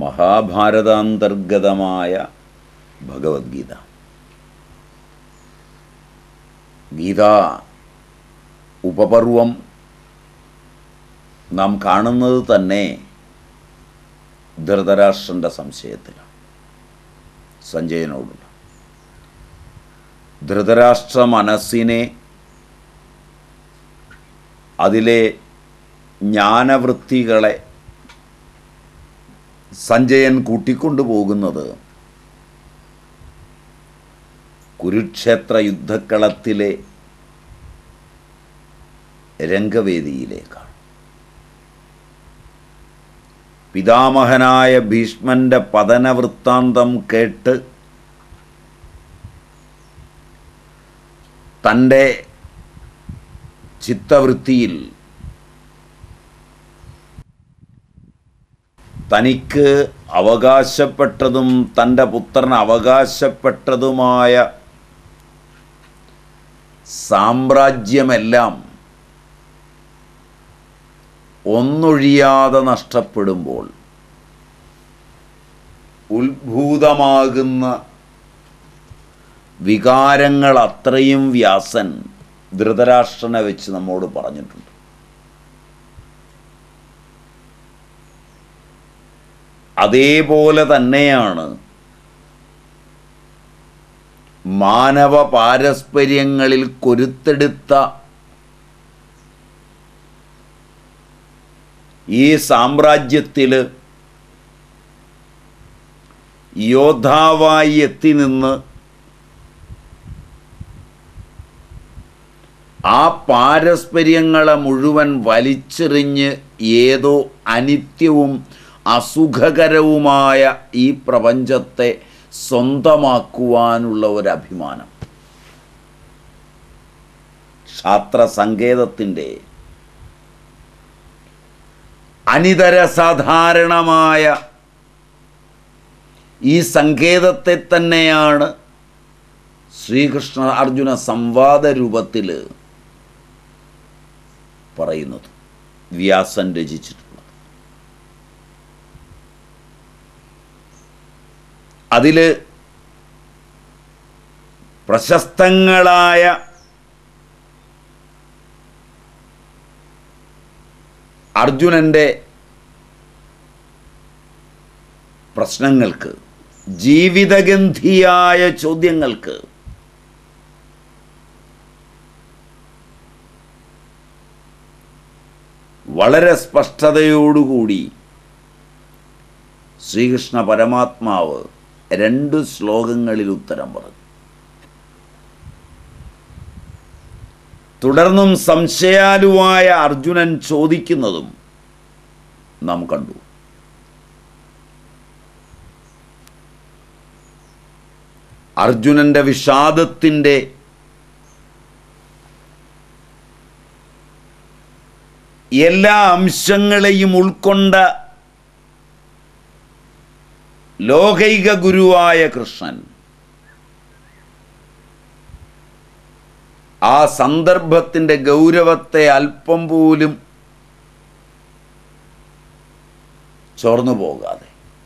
മഹാഭാരതാന്തർഗതമായ ഭഗവത്ഗീത ഗീത ഉപപർവം നാം കാണുന്നത് തന്നെ ധൃതരാഷ്ട്രൻ്റെ സംശയത്തിലാണ് സഞ്ജയനോടുള്ള ധൃതരാഷ്ട്ര മനസ്സിനെ അതിലെ ജ്ഞാനവൃത്തികളെ സഞ്ജയൻ കൂട്ടിക്കൊണ്ടുപോകുന്നത് കുരുക്ഷേത്ര യുദ്ധക്കളത്തിലെ രംഗവേദിയിലേക്കാണ് പിതാമഹനായ ഭീഷ്മന്റെ പതനവൃത്താന്തം കേട്ട് തൻ്റെ ചിത്തവൃത്തിയിൽ തനിക്ക് അവകാശപ്പെട്ടതും തൻ്റെ പുത്രന് അവകാശപ്പെട്ടതുമായ സാമ്രാജ്യമെല്ലാം ഒന്നൊഴിയാതെ നഷ്ടപ്പെടുമ്പോൾ ഉത്ഭൂതമാകുന്ന വികാരങ്ങൾ അത്രയും വ്യാസൻ ധൃതരാഷ്ട്രനെ വെച്ച് നമ്മോട് പറഞ്ഞിട്ടുണ്ട് അതേപോലെ തന്നെയാണ് മാനവ പാരസ്പര്യങ്ങളിൽ കൊരുത്തെടുത്ത ഈ സാമ്രാജ്യത്തിൽ യോദ്ധാവായി എത്തി നിന്ന് ആ പാരസ്പര്യങ്ങളെ മുഴുവൻ വലിച്ചെറിഞ്ഞ് ഏതോ അനിത്യവും അസുഖകരവുമായ ഈ പ്രപഞ്ചത്തെ സ്വന്തമാക്കുവാനുള്ള ഒരഭിമാനം ശാസ്ത്ര സങ്കേതത്തിൻ്റെ അനിതര സാധാരണമായ ഈ സങ്കേതത്തെ തന്നെയാണ് ശ്രീകൃഷ്ണ അർജുന സംവാദ രൂപത്തിൽ പറയുന്നത് വ്യാസൻ രചിച്ചിട്ടുള്ളത് അതിൽ പ്രശസ്തങ്ങളായ അർജുനൻ്റെ പ്രശ്നങ്ങൾക്ക് ജീവിതഗന്ധിയായ ചോദ്യങ്ങൾക്ക് വളരെ സ്പഷ്ടതയോടുകൂടി ശ്രീകൃഷ്ണ പരമാത്മാവ് രണ്ട് ശ്ലോകങ്ങളിൽ ഉത്തരം പറഞ്ഞു തുടർന്നും സംശയാലുവായ അർജുനൻ ചോദിക്കുന്നതും നാം കണ്ടു അർജുനന്റെ വിഷാദത്തിൻ്റെ എല്ലാ അംശങ്ങളെയും ഉൾക്കൊണ്ട ലോകൈക ഗുരുവായ കൃഷ്ണൻ ആ സന്ദർഭത്തിൻ്റെ ഗൗരവത്തെ അല്പം പോലും ചോർന്നു പോകാതെ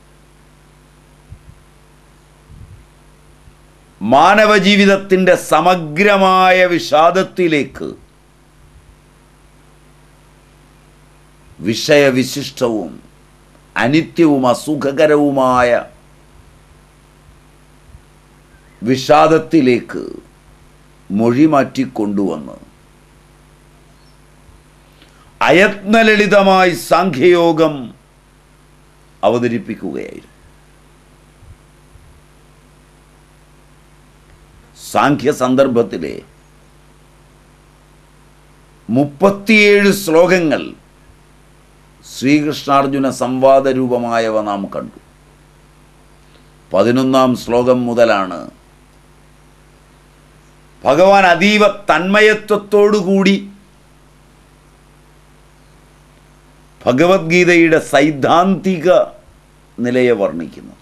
മാനവജീവിതത്തിൻ്റെ സമഗ്രമായ വിഷാദത്തിലേക്ക് വിഷയവിശിഷ്ടവും അനിത്യവും അസുഖകരവുമായ വിഷാദത്തിലേക്ക് മൊഴി മാറ്റിക്കൊണ്ടുവന്ന് അയത്നലളിതമായി സാഖ്യയോഗം അവതരിപ്പിക്കുകയായിരുന്നു സാഖ്യ സന്ദർഭത്തിലെ മുപ്പത്തിയേഴ് ശ്ലോകങ്ങൾ ശ്രീകൃഷ്ണാർജുന സംവാദ രൂപമായവ നാം കണ്ടു പതിനൊന്നാം ശ്ലോകം മുതലാണ് ഭഗവാൻ അതീവ തന്മയത്വത്തോടുകൂടി ഭഗവത്ഗീതയുടെ സൈദ്ധാന്തിക നിലയെ വർണ്ണിക്കുന്നത്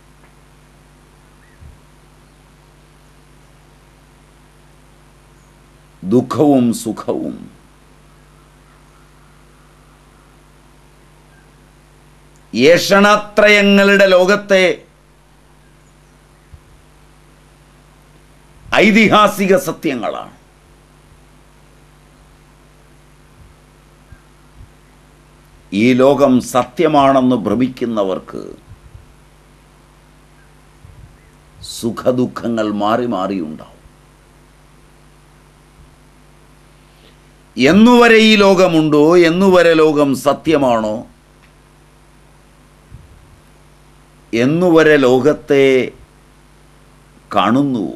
ദുഃഖവും സുഖവും ഏഷണത്രയങ്ങളുടെ ലോകത്തെ ഐതിഹാസിക സത്യങ്ങളാണ് ഈ ലോകം സത്യമാണെന്ന് ഭ്രമിക്കുന്നവർക്ക് സുഖദുഃഖങ്ങൾ മാറി മാറി ഉണ്ടാവും എന്നുവരെ ഈ ലോകമുണ്ടോ എന്നുവരെ ലോകം സത്യമാണോ എന്നുവരെ ലോകത്തെ കാണുന്നുവോ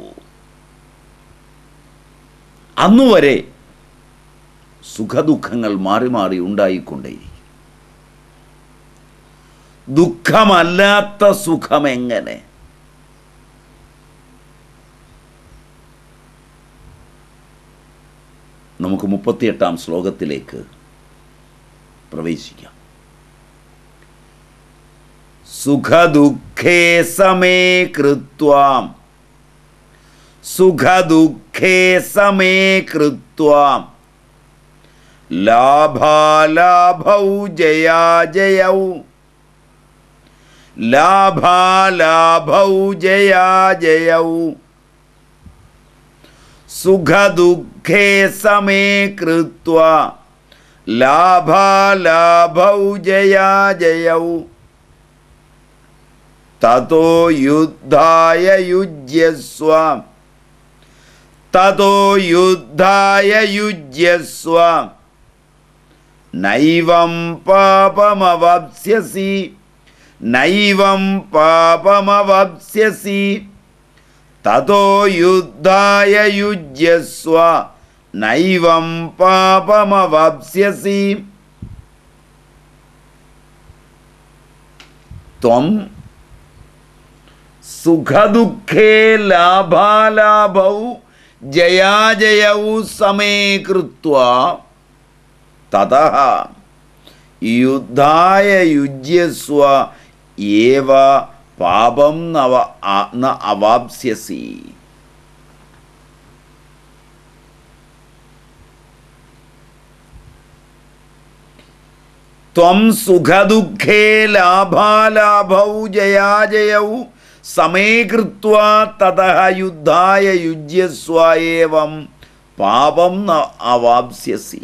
അന്നുവരെ സുഖദുഃഖങ്ങൾ മാറി മാറി ഉണ്ടായിക്കൊണ്ടേയിരിക്കും ദുഃഖമല്ലാത്ത സുഖം എങ്ങനെ നമുക്ക് മുപ്പത്തിയെട്ടാം ശ്ലോകത്തിലേക്ക് പ്രവേശിക്കാം സുഖദുഃഖേ സമേ കൃത്വാം സുഖദുഃഖേ സമേ കൃത്വാം ലാഭാലാഭൗ ജയാജയൗ ലാഭാലാഭൗ ജയാജയൗ സുഖദുഃഖേ സമേ കൃത്വാ ലാഭാലാഭൗ ജയാജയൗ തതോ യുദ്ധായ യുജ്യസ്വ തതോ യുദ്ധായ യുജ്യസ്വ നൈവം പാപമവപ്സ്യസി നൈവം പാപമവപ്സ്യസി തതോ യുദ്ധായ യുജ്യസ്വ നൈവം പാപമവപ്സ്യസി ത്വം സുഖദുഃഖേ ലാഭാലാഭൗ ജയാജയൗ സമേ കൃത്വാ തതഃ യുദ്ധായ യുജ്യസ്വ ഏവ പാപം നവ ആ- ന അവാപ്സ്യസി ത്വം സുഖദുഃഖേ ലാഭാലാഭൗ ജയാജയൗ സമേ കൃത്വാ തതഃ യുദ്ധായ യുജ്യസ്വ ഏവം പാപം ന അവാപ്സ്യസി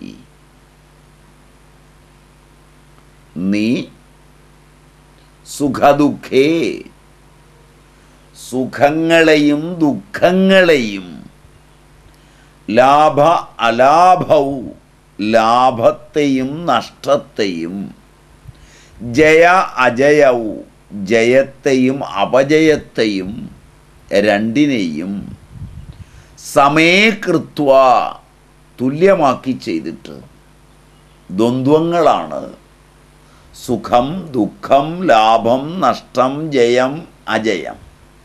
നീ സുഖദുഃഖേ സുഖങ്ങളെയും ദുഃഖങ്ങളെയും ലാഭ അലാഭവും ലാഭത്തെയും നഷ്ടത്തെയും ജയ അജയവും ജയത്തെയും അപജയത്തെയും രണ്ടിനെയും സമേകൃത്വ തുല്യമാക്കി ചെയ്തിട്ട് ദ്വന്ദ്വങ്ങളാണ് സുഖം ദുഃഖം ലാഭം നഷ്ടം ജയം അജയം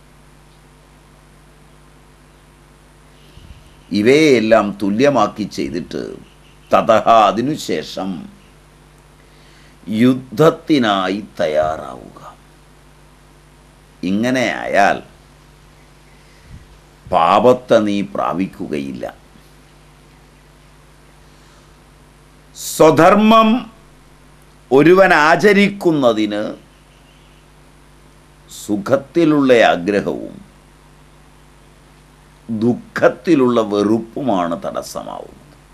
ഇവയെല്ലാം തുല്യമാക്കി ചെയ്തിട്ട് തതഹ അതിനുശേഷം യുദ്ധത്തിനായി തയ്യാറാവുക ഇങ്ങനെ ആയാൽ പാപത്തെ നീ പ്രാപിക്കുകയില്ല സ്വധർമ്മം ഒരുവൻ ആചരിക്കുന്നതിന് സുഖത്തിലുള്ള ആഗ്രഹവും ദുഃഖത്തിലുള്ള വെറുപ്പുമാണ് തടസ്സമാവുന്നത്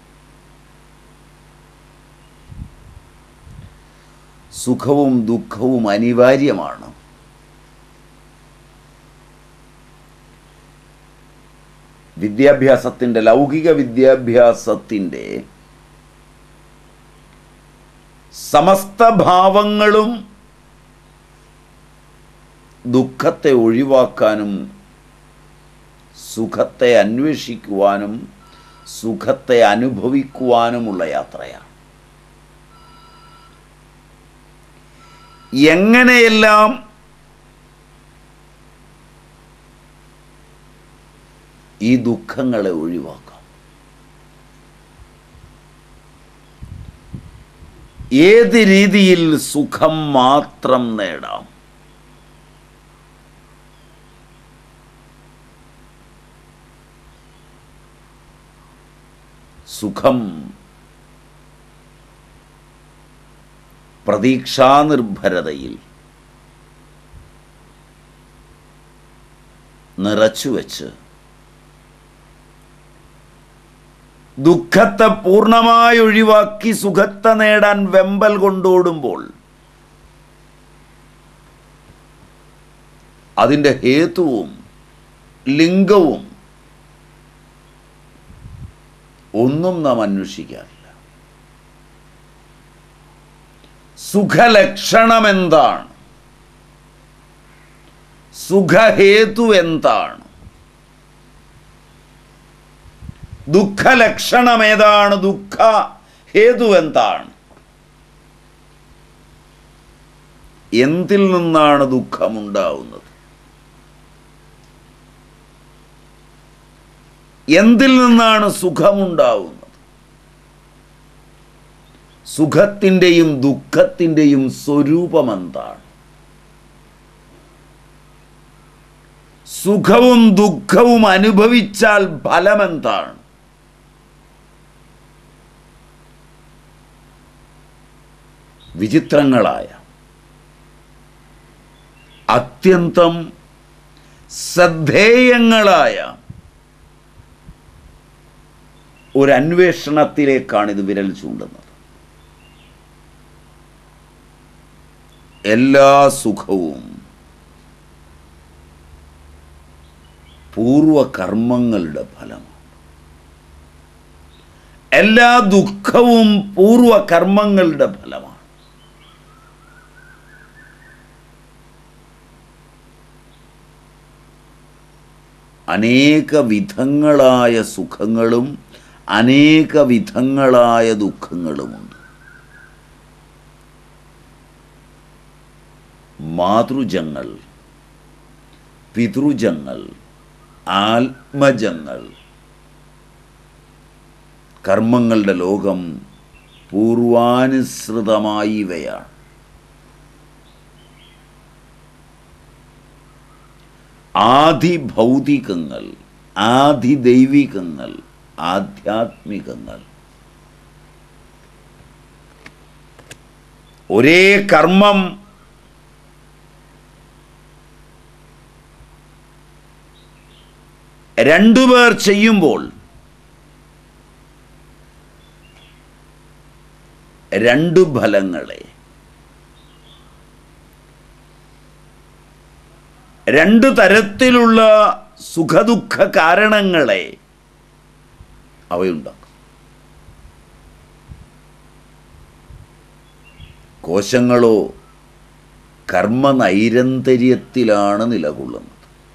സുഖവും ദുഃഖവും അനിവാര്യമാണ് വിദ്യാഭ്യാസത്തിൻ്റെ ലൗകിക വിദ്യാഭ്യാസത്തിൻ്റെ സമസ്ത ഭാവങ്ങളും ദുഃഖത്തെ ഒഴിവാക്കാനും സുഖത്തെ അന്വേഷിക്കുവാനും സുഖത്തെ അനുഭവിക്കുവാനുമുള്ള യാത്രയാണ് എങ്ങനെയെല്ലാം ഈ ദുഃഖങ്ങളെ ഒഴിവാക്കാം ഏത് രീതിയിൽ സുഖം മാത്രം നേടാം സുഖം പ്രതീക്ഷാനിർഭരതയിൽ നിറച്ചുവെച്ച് ദുഃഖത്തെ പൂർണ്ണമായി ഒഴിവാക്കി സുഖത്തെ നേടാൻ വെമ്പൽ കൊണ്ടോടുമ്പോൾ അതിൻ്റെ ഹേതുവും ലിംഗവും ഒന്നും നാം അന്വേഷിക്കാറില്ല സുഖലക്ഷണം എന്താണ് സുഖഹേതു എന്താണ് ദുഃഖലക്ഷണം ഏതാണ് ദുഃഖ ഹേതു എന്താണ് എന്തിൽ നിന്നാണ് ദുഃഖമുണ്ടാവുന്നത് എന്തിൽ നിന്നാണ് സുഖമുണ്ടാവുന്നത് സുഖത്തിൻ്റെയും ദുഃഖത്തിൻ്റെയും സ്വരൂപം എന്താണ് സുഖവും ദുഃഖവും അനുഭവിച്ചാൽ ഫലമെന്താണ് വിചിത്രങ്ങളായ അത്യന്തം ശ്രദ്ധേയങ്ങളായ ഒരു അന്വേഷണത്തിലേക്കാണ് ഇത് വിരൽ ചൂണ്ടുന്നത് എല്ലാ സുഖവും പൂർവകർമ്മങ്ങളുടെ ഫലമാണ് എല്ലാ ദുഃഖവും പൂർവകർമ്മങ്ങളുടെ ഫലമാണ് അനേക വിധങ്ങളായ സുഖങ്ങളും അനേക വിധങ്ങളായ ദുഃഖങ്ങളുമുണ്ട് മാതൃജങ്ങൾ പിതൃജങ്ങൾ ആത്മജങ്ങൾ കർമ്മങ്ങളുടെ ലോകം പൂർവാനുസൃതമായി ഇവയാണ് ആദിഭൗതികങ്ങൾ ആദിദൈവികങ്ങൾ ആധ്യാത്മികങ്ങൾ ഒരേ കർമ്മം രണ്ടുപേർ ചെയ്യുമ്പോൾ രണ്ടു ഫലങ്ങളെ രണ്ട് തരത്തിലുള്ള സുഖദുഃഖ കാരണങ്ങളെ അവയുണ്ടാക്കും കോശങ്ങളോ കർമ്മനൈരന്തര്യത്തിലാണ് നിലകൊള്ളുന്നത്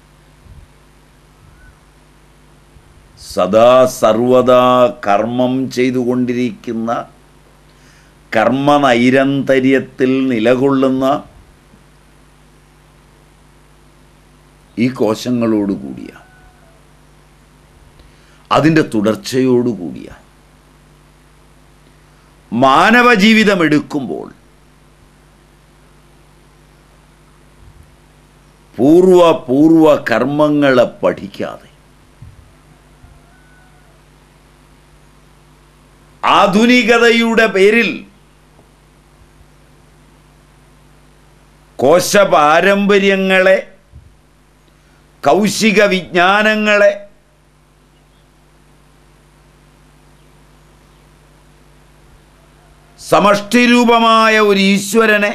സദാ സർവദാ കർമ്മം ചെയ്തുകൊണ്ടിരിക്കുന്ന കർമ്മനൈരന്തര്യത്തിൽ നിലകൊള്ളുന്ന ഈ കോശങ്ങളോടുകൂടിയ അതിൻ്റെ തുടർച്ചയോടുകൂടിയ മാനവ ജീവിതം എടുക്കുമ്പോൾ പൂർവ പൂർവ കർമ്മങ്ങളെ പഠിക്കാതെ ആധുനികതയുടെ പേരിൽ കോശപാരമ്പര്യങ്ങളെ കൗശിക വിജ്ഞാനങ്ങളെ സമഷ്ടിരൂപമായ ഒരു ഈശ്വരനെ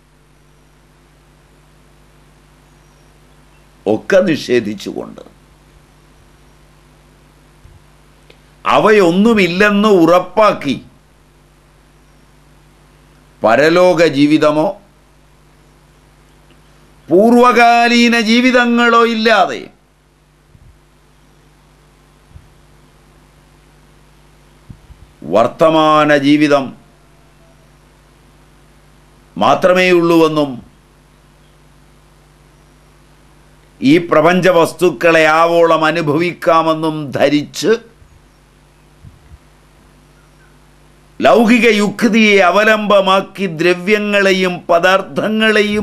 ഒക്കെ നിഷേധിച്ചുകൊണ്ട് അവയൊന്നുമില്ലെന്ന് ഉറപ്പാക്കി പരലോക ജീവിതമോ പൂർവകാലീന ജീവിതങ്ങളോ ഇല്ലാതെ വർത്തമാന ജീവിതം മാത്രമേ ഉള്ളുവെന്നും ഈ പ്രപഞ്ച വസ്തുക്കളെ ആവോളം അനുഭവിക്കാമെന്നും ധരിച്ച് ലൗകിക യുക്തിയെ അവലംബമാക്കി ദ്രവ്യങ്ങളെയും പദാർത്ഥങ്ങളെയും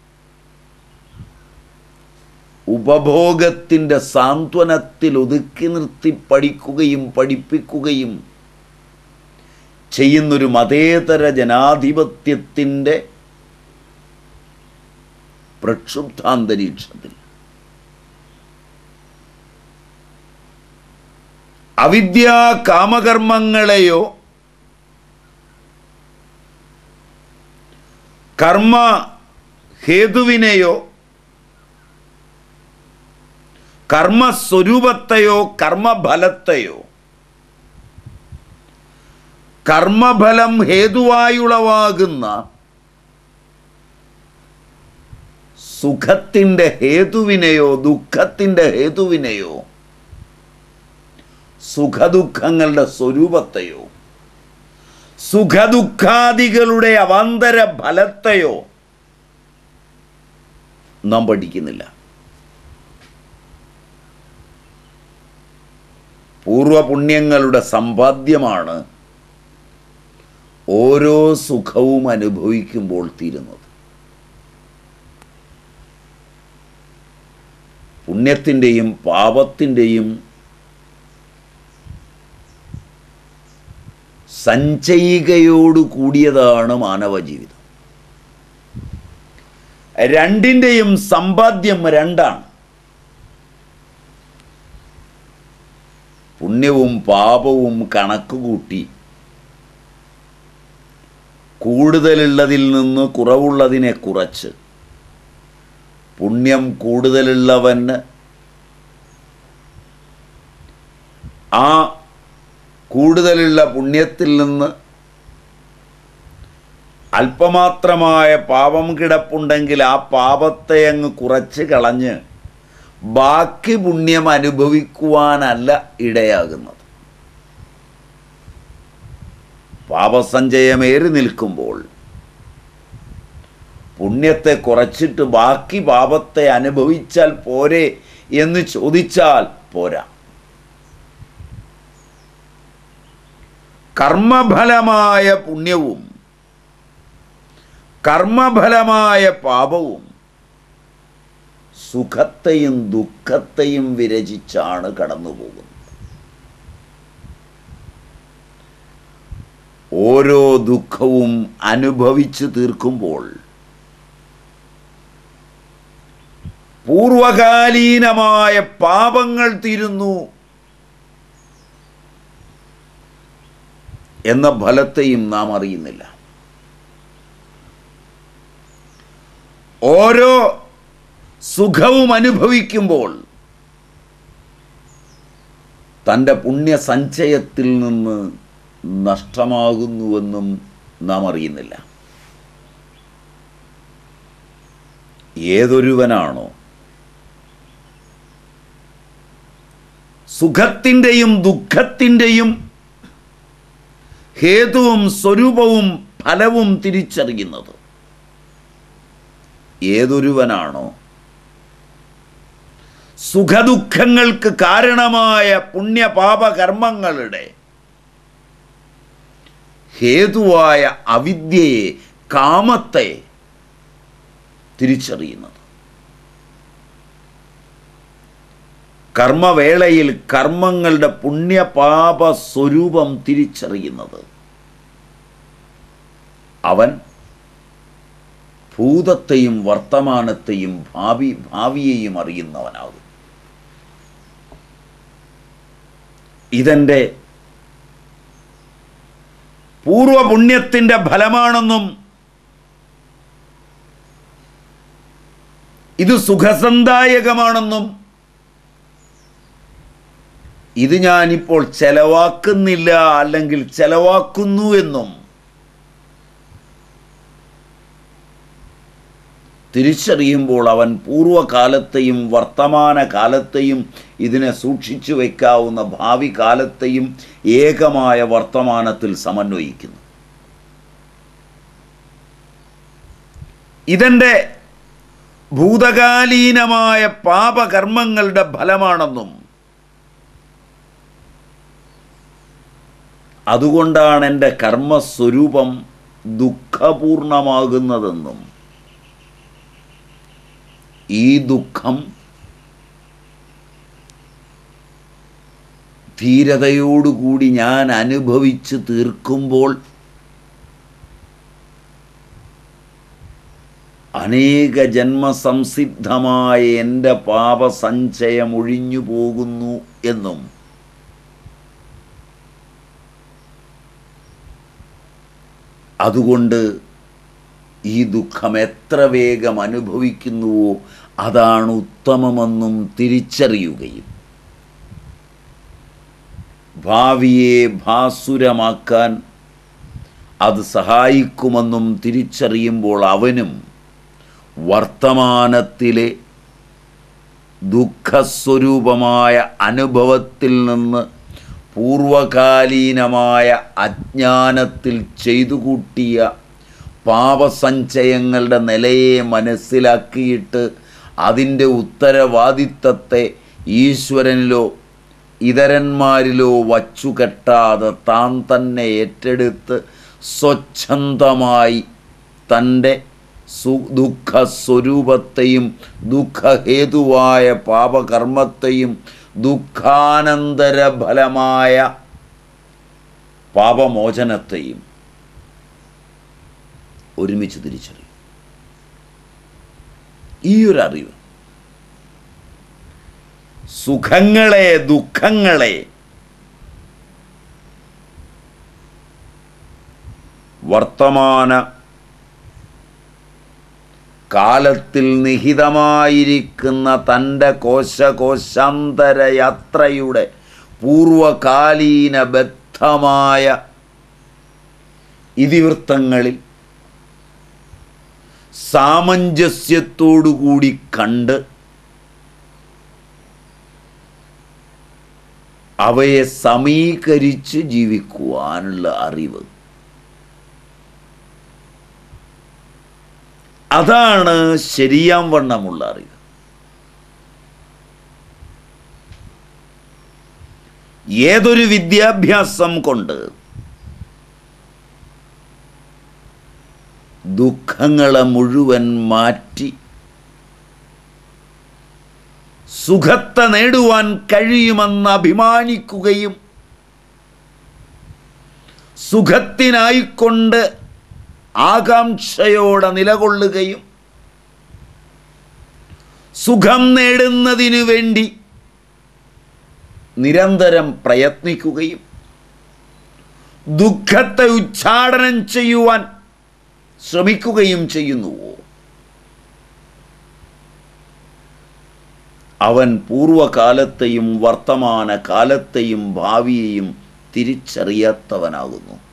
ഉപഭോഗത്തിൻ്റെ സാന്ത്വനത്തിൽ ഒതുക്കി നിർത്തി പഠിക്കുകയും പഠിപ്പിക്കുകയും ചെയ്യുന്നൊരു മതേതര ജനാധിപത്യത്തിൻ്റെ പ്രക്ഷുബ്ധാന്തരീക്ഷത്തിൽ അവിദ്യാ കാമകർമ്മങ്ങളെയോ കർമ്മ ഹേതുവിനെയോ കർമ്മസ്വരൂപത്തെയോ കർമ്മഫലത്തെയോ കർമ്മഫലം ഹേതുവായുളവാകുന്ന സുഖത്തിൻ്റെ ഹേതുവിനെയോ ദുഃഖത്തിൻ്റെ ഹേതുവിനെയോ സുഖദുഃഖങ്ങളുടെ സ്വരൂപത്തെയോ സുഖദുഃഖാദികളുടെ അവാന്തര ഫലത്തെയോ നാം പഠിക്കുന്നില്ല പൂർവപുണ്യങ്ങളുടെ സമ്പാദ്യമാണ് ഓരോ സുഖവും അനുഭവിക്കുമ്പോൾ തീരുന്നത് പുണ്യത്തിൻ്റെയും പാപത്തിൻ്റെയും സഞ്ചയികയോട് കൂടിയതാണ് മാനവ ജീവിതം രണ്ടിൻ്റെയും സമ്പാദ്യം രണ്ടാണ് പുണ്യവും പാപവും കണക്കുകൂട്ടി കൂടുതലുള്ളതിൽ നിന്ന് കുറവുള്ളതിനെ കുറച്ച് പുണ്യം കൂടുതലുള്ളവന് ആ കൂടുതലുള്ള പുണ്യത്തിൽ നിന്ന് അല്പമാത്രമായ പാപം കിടപ്പുണ്ടെങ്കിൽ ആ പാപത്തെ അങ്ങ് കുറച്ച് കളഞ്ഞ് ബാക്കി പുണ്യം അനുഭവിക്കുവാനല്ല ഇടയാകുന്നത് പാപസഞ്ചയമേറി നിൽക്കുമ്പോൾ പുണ്യത്തെ കുറച്ചിട്ട് ബാക്കി പാപത്തെ അനുഭവിച്ചാൽ പോരെ എന്ന് ചോദിച്ചാൽ പോരാ കർമ്മഫലമായ പുണ്യവും കർമ്മഫലമായ പാപവും സുഖത്തെയും ദുഃഖത്തെയും വിരചിച്ചാണ് കടന്നുപോകുന്നത് ഓരോ ദുഃഖവും അനുഭവിച്ചു തീർക്കുമ്പോൾ പൂർവകാലീനമായ പാപങ്ങൾ തീരുന്നു എന്ന ഫലത്തെയും നാം അറിയുന്നില്ല ഓരോ സുഖവും അനുഭവിക്കുമ്പോൾ തൻ്റെ പുണ്യസഞ്ചയത്തിൽ നിന്ന് നഷ്ടമാകുന്നുവെന്നും നാം അറിയുന്നില്ല ഏതൊരുവനാണോ സുഖത്തിൻ്റെയും ദുഃഖത്തിൻ്റെയും ഹേതുവും സ്വരൂപവും ഫലവും തിരിച്ചറിയുന്നത് ഏതൊരുവനാണോ സുഖദുഃഖങ്ങൾക്ക് കാരണമായ പുണ്യപാപകർമ്മങ്ങളുടെ ഹേതുവായ അവിദ്യയെ കാമത്തെ തിരിച്ചറിയുന്നത് കർമ്മവേളയിൽ കർമ്മങ്ങളുടെ പുണ്യപാപ സ്വരൂപം തിരിച്ചറിയുന്നത് അവൻ ഭൂതത്തെയും വർത്തമാനത്തെയും ഭാവി ഭാവിയെയും അറിയുന്നവനാകും ഇതെൻ്റെ പൂർവപുണ്യത്തിൻ്റെ ഫലമാണെന്നും ഇത് സുഖസന്ദായകമാണെന്നും ഇത് ഞാനിപ്പോൾ ചെലവാക്കുന്നില്ല അല്ലെങ്കിൽ ചെലവാക്കുന്നു എന്നും തിരിച്ചറിയുമ്പോൾ അവൻ പൂർവകാലത്തെയും വർത്തമാന കാലത്തെയും ഇതിനെ സൂക്ഷിച്ചു വയ്ക്കാവുന്ന ഭാവി കാലത്തെയും ഏകമായ വർത്തമാനത്തിൽ സമന്വയിക്കുന്നു ഇതെൻ്റെ ഭൂതകാലീനമായ പാപകർമ്മങ്ങളുടെ ഫലമാണെന്നും അതുകൊണ്ടാണ് എൻ്റെ കർമ്മസ്വരൂപം ദുഃഖപൂർണമാകുന്നതെന്നും ഈ ദുഃഖം ധീരതയോടുകൂടി ഞാൻ അനുഭവിച്ച് തീർക്കുമ്പോൾ അനേക ജന്മസംസിദ്ധമായ എൻ്റെ പാപസഞ്ചയം ഒഴിഞ്ഞു പോകുന്നു എന്നും അതുകൊണ്ട് ഈ ദുഃഖം എത്ര വേഗം അനുഭവിക്കുന്നുവോ അതാണ് ഉത്തമമെന്നും തിരിച്ചറിയുകയും ഭാവിയെ ഭാസുരമാക്കാൻ അത് സഹായിക്കുമെന്നും തിരിച്ചറിയുമ്പോൾ അവനും വർത്തമാനത്തിലെ ദുഃഖസ്വരൂപമായ അനുഭവത്തിൽ നിന്ന് പൂർവകാലീനമായ അജ്ഞാനത്തിൽ ചെയ്തു കൂട്ടിയ പാപസഞ്ചയങ്ങളുടെ നിലയെ മനസ്സിലാക്കിയിട്ട് അതിൻ്റെ ഉത്തരവാദിത്തത്തെ ഈശ്വരനിലോ ഇതരന്മാരിലോ വച്ചു കെട്ടാതെ താൻ തന്നെ ഏറ്റെടുത്ത് സ്വച്ഛന്തമായി തൻ്റെ സു ദുഃഖ സ്വരൂപത്തെയും ദുഃഖഹേതുവായ പാപകർമ്മത്തെയും ദുഃഖാനന്തര ഫലമായ പാപമോചനത്തെയും ഒരുമിച്ച് തിരിച്ചറിയും ഈ ഒരു അറിവ് സുഖങ്ങളെ ദുഃഖങ്ങളെ വർത്തമാന കാലത്തിൽ നിഹിതമായിരിക്കുന്ന തൻ്റെ കോശകോശാന്തര യാത്രയുടെ പൂർവകാലീന ബദ്ധമായ ഇതിവൃത്തങ്ങളിൽ സാമഞ്ജസ്യത്തോടുകൂടി കണ്ട് അവയെ സമീകരിച്ച് ജീവിക്കുവാനുള്ള അറിവ് അതാണ് ശരിയാം വണ്ണമുള്ള അറിവ് ഏതൊരു വിദ്യാഭ്യാസം കൊണ്ട് ദുഃഖങ്ങളെ മുഴുവൻ മാറ്റി സുഖത്തെ നേടുവാൻ കഴിയുമെന്ന് അഭിമാനിക്കുകയും സുഖത്തിനായിക്കൊണ്ട് ആകാംക്ഷയോടെ നിലകൊള്ളുകയും സുഖം നേടുന്നതിനു വേണ്ടി നിരന്തരം പ്രയത്നിക്കുകയും ദുഃഖത്തെ ഉച്ചാടനം ചെയ്യുവാൻ ശ്രമിക്കുകയും ചെയ്യുന്നുവോ അവൻ പൂർവകാലത്തെയും വർത്തമാന കാലത്തെയും ഭാവിയെയും തിരിച്ചറിയാത്തവനാകുന്നു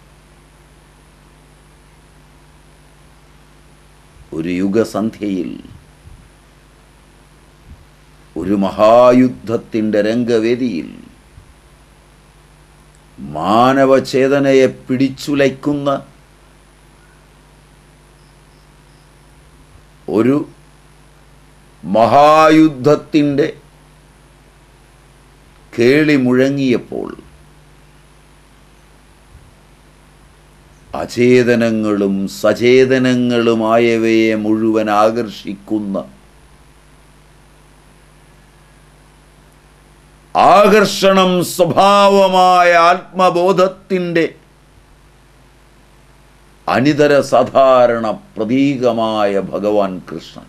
ഒരു യുഗസന്ധ്യയിൽ ഒരു മഹായുദ്ധത്തിൻ്റെ രംഗവേദിയിൽ മാനവചേതനയെ പിടിച്ചുലയ്ക്കുന്ന ഒരു മഹായുദ്ധത്തിൻ്റെ കേളി മുഴങ്ങിയപ്പോൾ അചേതനങ്ങളും സചേതനങ്ങളുമായവയെ മുഴുവൻ ആകർഷിക്കുന്ന ആകർഷണം സ്വഭാവമായ ആത്മബോധത്തിൻ്റെ അനിതര സാധാരണ പ്രതീകമായ ഭഗവാൻ കൃഷ്ണൻ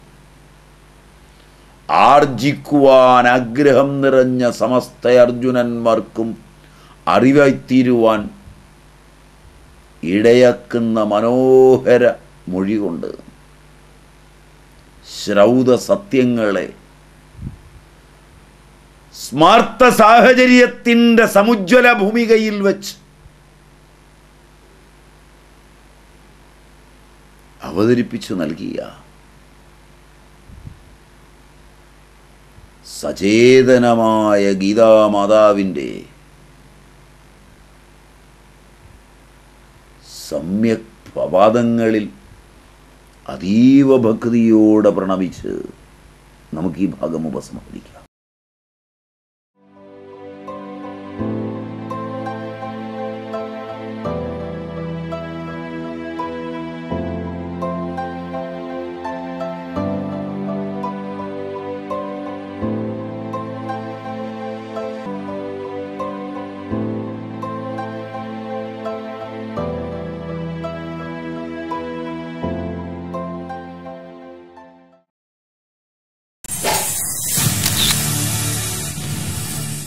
ആർജിക്കുവാൻ ആഗ്രഹം നിറഞ്ഞ സമസ്ത അർജുനന്മാർക്കും അറിവായിത്തീരുവാൻ ഇടയാക്കുന്ന മനോഹര മൊഴി കൊണ്ട് ശ്രൗത സത്യങ്ങളെ സ്മാർത്ത സാഹചര്യത്തിൻ്റെ സമുജ്വല ഭൂമികയിൽ വെച്ച് അവതരിപ്പിച്ചു നൽകിയ സചേതനമായ ഗീതാമാതാവിൻ്റെ സമ്യക് പ്രവാദങ്ങളിൽ അതീവ ഭക്തിയോടെ പ്രണമിച്ച് നമുക്ക് ഈ ഭാഗം ഉപസംഹരിക്കാം